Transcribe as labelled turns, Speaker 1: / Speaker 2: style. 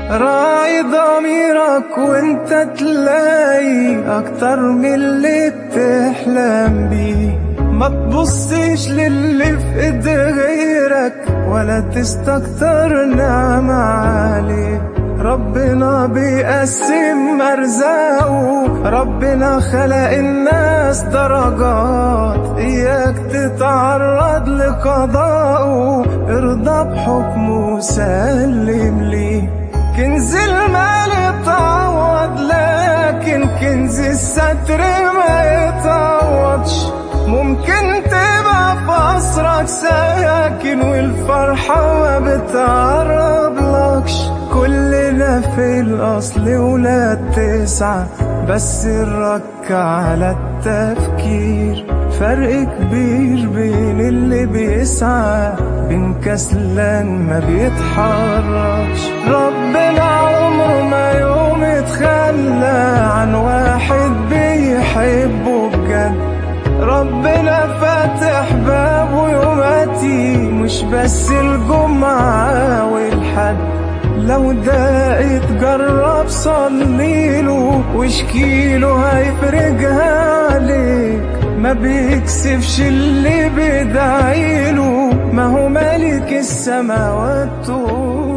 Speaker 1: راعي ضميرك وانت تلاقي اكتر من اللي بتحلم بيه ما تبصيش للي في ايد غيرك ولا تستكتر نعمة عليه ربنا بيقسم أرزاقه ربنا خلق الناس درجات إياك تتعرض لقضائه ارضى بحكمه سلم ليه كنز المال يتعوض لكن كنز الستر ما يتعوضش ممكن تبقى في قصرك ساكن والفرحة ما بتقربلكش كلنا في الأصل ولاد تسعة بس الرك على التفكير فرق كبير بين اللي بيسعى بين كسلان ما بيتحركش ربنا عمره ما يوم يتخلى عن واحد بيحبه بجد ربنا فاتح بابه يوماتي مش بس الجمعة والحد لو ده اتجرب صليله واشكيله هيفرجها عليك ما بيكسفش اللي بيدعيله ما هو ملك السماوات